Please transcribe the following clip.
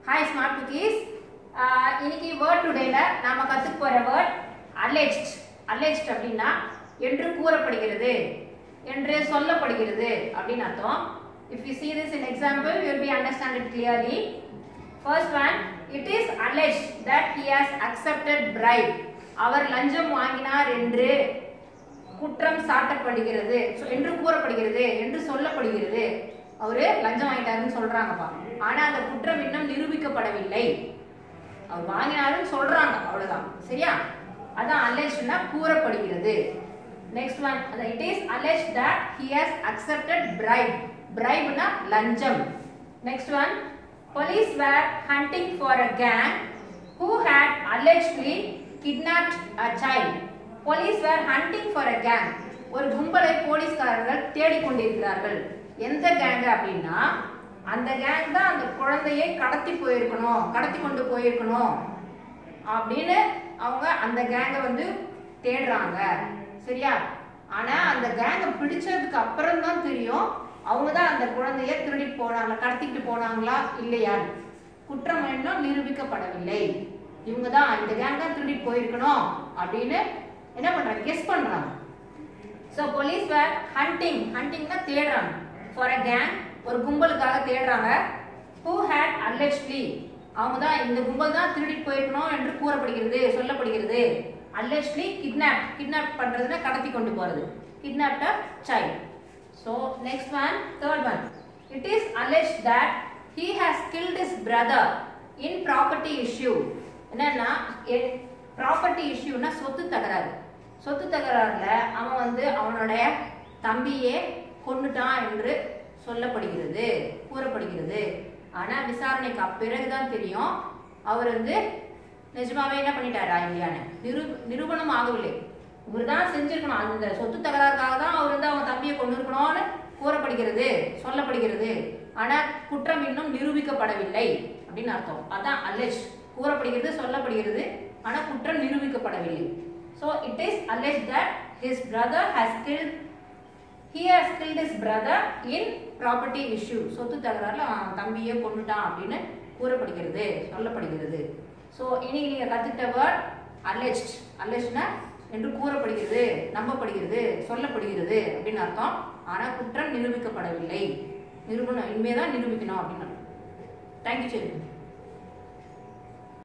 hi smart cookies இன்னைக்கு word டுடேல நாம கத்துக்க போற வேர்ட் alleged alleged அப்படின்னா என்று கூறப்படுகிறது என்று சொல்லப்படுகிறது அப்படின்னு அர்த்தம் if you see this in example you will be understand it clearly first one it is alleged that he has accepted bribe அவர் லஞ்சம் வாங்கினார் என்று குற்றம் சாட்டப்படுகிறது so, என்று கூறப்படுகிறது என்று சொல்லப்படுகிறது அவரு லஞ்சம் வாங்கிட்டாருன்னு சொல்றாங்கப்பா ஆனா அந்த குற்றம் இன்னும் நிரூபிக்கப்படவில்லை அவர் வாங்கினாருன்னு சொல்றாங்க அவ்வளவுதான் சரியா அதான் அலெஜ்னா கூறப்படுகிறது next one it is allege that he has accepted bribe பிரைப்னா லஞ்சம் next one police were hunting for a gang who had allegedly kidnapped a child police were hunting for a gang ஒரு கும்பலை போலீஸ்காரர்கள் தேடிக்கொண்டிருக்கிறார்கள் எந்த கேங் அப்படின்னா அந்த gang தான் அந்த குழந்தையை கடத்தி போயிருக்கணும் கடத்தி கொண்டு போயிருக்கணும் அப்படின்னு அவங்க அந்த கேங்கை வந்து தேடுறாங்க சரியா ஆனா அந்த கேங்கை பிடிச்சதுக்கு அப்புறம் தான் தெரியும் அவங்க தான் அந்த குழந்தைய திருடி போனாங்களா கடத்திட்டு போனாங்களா இல்லையான்னு குற்றம் இன்னும் நிரூபிக்கப்படவில்லை இவங்க தான் இந்த கேங் தான் திருடி போயிருக்கணும் அப்படின்னு என்ன பண்றாங்க கெஸ் பண்றாங்க ஸோ போலீஸ் வேர் ஹண்டிங் ஹண்டிங்னா தேடுறாங்க ஃபார் அ கேங் ஒரு கும்பலுக்காக தேடுறாங்க ஹூ ஹேட் அலெஜ்லி அவங்க தான் இந்த கும்பல் தான் திருடிட்டு போயிருக்கணும் என்று கூறப்படுகிறது சொல்லப்படுகிறது அலெஜ்லி கிட்னாப் கிட்னாப் பண்றதுன்னா கடத்தி கொண்டு போறது kidnapped a child so next one third one it is allege that he has killed his brother in property issue என்னன்னா ப்ராப்பர்ட்டி இஷ்யூனா சொத்து தகராறு சொத்து தகராறுல அவன் வந்து அவனுடைய தம்பியே கொண்டுட்டான் என்று சொல்லப்படுகிறது கூறப்படுகிறது ஆனா விசாரணைக்கு பிறகுதான் தெரியும் அவர் வந்து நிஜமாவே என்ன பண்ணிட்டாரா இல்லையான்னு நிரு நிரூபணம் ஆகவில்லை இவர் தான் செஞ்சிருக்கணும் அந்த சொத்து தகராறுக்காக தான் அவர் வந்து அவன் தம்பியை கொண்டு இருக்கணும்னு கூறப்படுகிறது சொல்லப்படுகிறது ஆனா குற்றம் இன்னும் நிரூபிக்கப்படவில்லை அப்படின்னு அர்த்தம் அதான் அலெஜ் கூறப்படுகிறது சொல்லப்படுகிறது ஆனா குற்றம் நிரூபிக்கப்படவில்லை so it is allege that his brother has killed he has killed his brother in property issue சொத்து தகராறுல அவன் தம்பியை கொண்டுட்டான் அப்படின்னு கூறப்படுகிறது சொல்லப்படுகிறது ஸோ இனி நீங்க கத்துக்கிட்ட வேர்ட் alleged allegedனா என்று கூறப்படுகிறது நம்பப்படுகிறது சொல்லப்படுகிறது அப்படின்னு அர்த்தம் ஆனா குற்றம் நிரூபிக்கப்படவில்லை நிரூபணம் இனிமே தான் நிரூபிக்கணும் அப்படின்னு தேங்க்யூ சரி